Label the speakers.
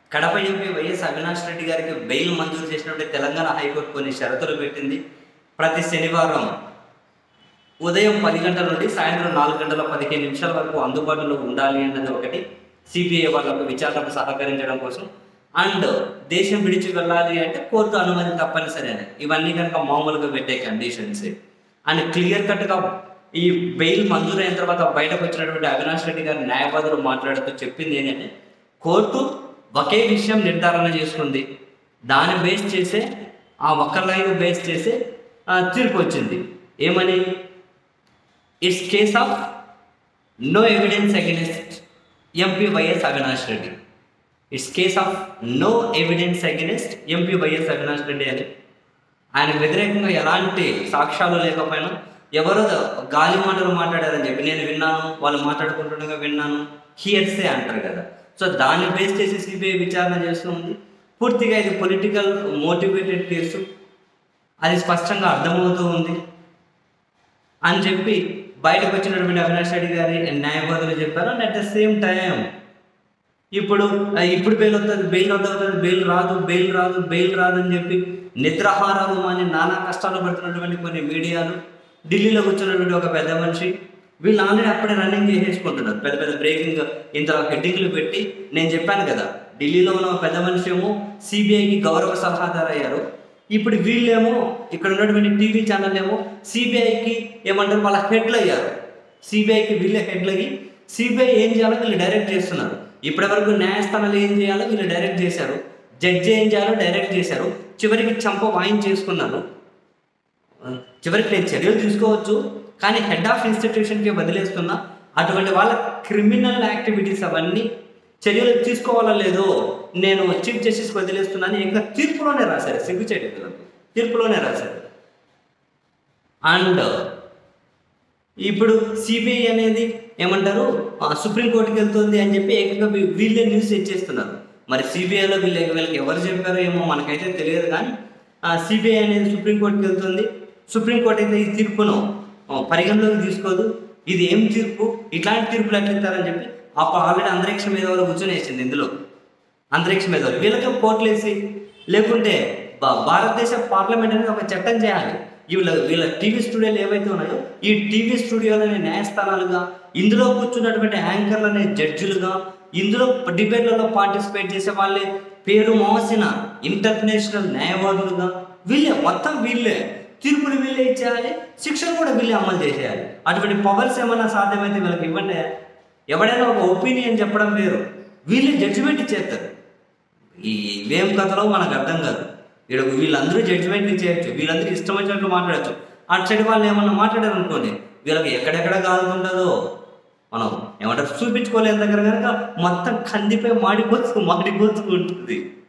Speaker 1: Kadapa MP YS Avinash Reddy గారికి bail మంజూరు చేసినట్టు తెలంగాణ హైకోర్టు కొన్ని షరతులు పెట్టింది ప్రతి శనివారం ఉదయం పది గంటల నుండి సాయంత్రం నాలుగు గంటల పదిహేను నిమిషాల వరకు అందుబాటులో ఉండాలి అన్నది ఒకటి సిబిఐ వాళ్ళకు విచారణకు సహకరించడం కోసం అండ్ దేశం విడిచి వెళ్ళాలి అంటే కోర్టు అనుమతి తప్పనిసరి అని ఇవన్నీ కనుక మామూలుగా పెట్టే కండిషన్స్ అండ్ క్లియర్ కట్గా ఈ బెయిల్ మంజూరైన తర్వాత బయటకు వచ్చినటువంటి అవినాష్ రెడ్డి గారి న్యాయవాదులు మాట్లాడుతూ చెప్పింది ఏంటంటే కోర్టు ఒకే విషయం నిర్ధారణ చేసుకుంది దాన్ని బేస్ చేసే ఆ ఒక్క లైన్ బేస్ చేసే ఆ, తీర్పు వచ్చింది ఏమని it's case of no evidence against MP YS Avinash Reddy it's case of no evidence against MP YS Avinash Reddy అని ఆయన వ్యతిరేకంగా ఎలాంటి సాక్ష్యాలు లేకపోయినా ఎవరో గాలి మాటలు మాట్లాడారని చెప్పి నేను విన్నాను వాళ్ళు మాట్లాడుకుంటుండగా విన్నాను హియర్సే అంటారు కదా సో దాన్ని బేస్ చేసి సిబిఐ విచారణ చేస్తుంది పూర్తిగా ఇది పొలిటికల్ మోటివేటెడ్ కేసు అది స్పష్టంగా అర్థమవుతూ ఉంది అని చెప్పి బయటకు వచ్చినటువంటి అవినాష్ రెడ్డి గారి న్యాయవాదులు చెప్పారు and at the same time ఇప్పుడు ఆ, ఇప్పుడు బెయిల్ వస్తుంది బెయిల్ వద్దవుతుంది బెయిల్ రాదు బెయిల్ రాదు బెయిల్ రాదు అని చెప్పి నిద్రాహారాలు మాని నానా కష్టాలు పడుతున్నటువంటి కొన్ని మీడియాలు ఢిల్లీలో కూర్చున్నటువంటి ఒక పెద్ద మనిషి వీళ్ళు ఆల్రెడీ అప్పుడే రన్నింగ్ చేసేసుకుంటున్నారు పెద్ద పెద్ద బ్రేకింగ్ ఇంత హెడ్డింగ్లు పెట్టి నేను చెప్పాను కదా ఢిల్లీలో ఉన్న ఒక పెద్ద మనిషి ఏమో సిబిఐకి గౌరవ సలహాదారు అయ్యారు ఇప్పుడు వీళ్ళేమో ఇక్కడ ఉన్నటువంటి టీవీ ఛానల్ ఏమో సిబిఐకి ఏమంటారు వాళ్ళ హెడ్లు అయ్యారు సిబిఐకి వీళ్ళే హెడ్లు అయ్యి సిబిఐ ఏం చేయాలో వీళ్ళు డైరెక్ట్ చేస్తున్నారు ఇప్పటివరకు న్యాయస్థానాలు ఏం చేయాలో వీళ్ళు డైరెక్ట్ చేశారు జడ్జి ఏం చేయాలో డైరెక్ట్ చేశారు చివరికి చంప వాయించేసుకున్నారు చివరికి నేను చర్యలు తీసుకోవచ్చు కానీ హెడ్ ఆఫ్ ఇన్స్టిట్యూషన్కి వదిలేస్తున్నా అటువంటి వాళ్ళ క్రిమినల్ యాక్టివిటీస్ అవన్నీ చర్యలు తీసుకోవాలా లేదో నేను చీఫ్ జస్టిస్కి వదిలేస్తున్నాను ఇంకా తీర్పులోనే రాశారు సిగ్గు చేయడం తీర్పులోనే రాశారు అండ్ ఇప్పుడు సిబిఐ అనేది ఏమంటారు ఆ, సుప్రీంకోర్టుకి వెళ్తుంది అని చెప్పి ఏకంగా వీ- వీళ్ళే న్యూస్ ఇచ్చేస్తున్నారు మరి సిబిఐలో వీళ్ళ వీళ్ళకి ఎవరు చెప్పారో ఏమో మనకైతే తెలియదు కానీ సిబిఐ అనేది సుప్రీంకోర్టుకి వెళ్తుంది సుప్రీంకోర్టు అయితే ఈ తీర్పును ఆ, పరిగణలోకి తీసుకోదు ఇది ఏం తీర్పు ఇట్లాంటి తీర్పులు ఎట్లా ఇస్తారని చెప్పి అప్పుడు ఆల్రెడీ అంతరిక్ష మీద వాళ్ళు కూర్చొని వేసింది ఇందులో అంతరిక్ష మీద వీళ్ళకి కోర్టులు వేసి లేకుంటే భా- భారతదేశ పార్లమెంట్ అనేది ఒక చట్టం చేయాలి వీళ్ళ వీళ్ళ టీవీ స్టూడియోలు ఏవైతే ఉన్నాయో ఈ టీవీ స్టూడియోలని న్యాయస్థానాలుగా ఇందులో కూర్చున్నటువంటి యాంకర్లని జడ్జిలుగా ఇందులో డిబేట్లలో పార్టిసిపేట్ చేసే వాళ్ళే పేరు మోసిన ఇంటర్నేషనల్ న్యాయవాదులుగా వీళ్ళే మొత్తం వీళ్ళే తీర్పులు వీళ్ళే ఇచ్చేయాలి శిక్షను కూడా వీళ్ళే అమలు చేసేయాలి అటువంటి పవర్స్ ఏమైనా సాధ్యమైతే వీళ్ళకి ఇవ్వండి ఎవడైనా ఒక ఒపీనియన్ చెప్పడం వేరు వీళ్ళే జడ్జిమెంట్ ఇచ్చేస్తారు ఈ ఇవేం కథలో మనకు అర్థం కాదు వీడు వీళ్ళందరూ జడ్జిమెంట్లు చేయొచ్చు వీళ్ళందరూ ఇష్టం వచ్చినట్లు మాట్లాడచ్చు అటు సైడ్ వాళ్ళు ఏమన్నా మాట్లాడారు అనుకోండి వీళ్ళకి ఎక్కడెక్కడ కాలుతుంటుందో మనం ఏమంటారు చూపించుకోలేని దగ్గర కనుక మొత్తం కందిపై మాడిపోతూ మాడిపోతూ ఉంటుంది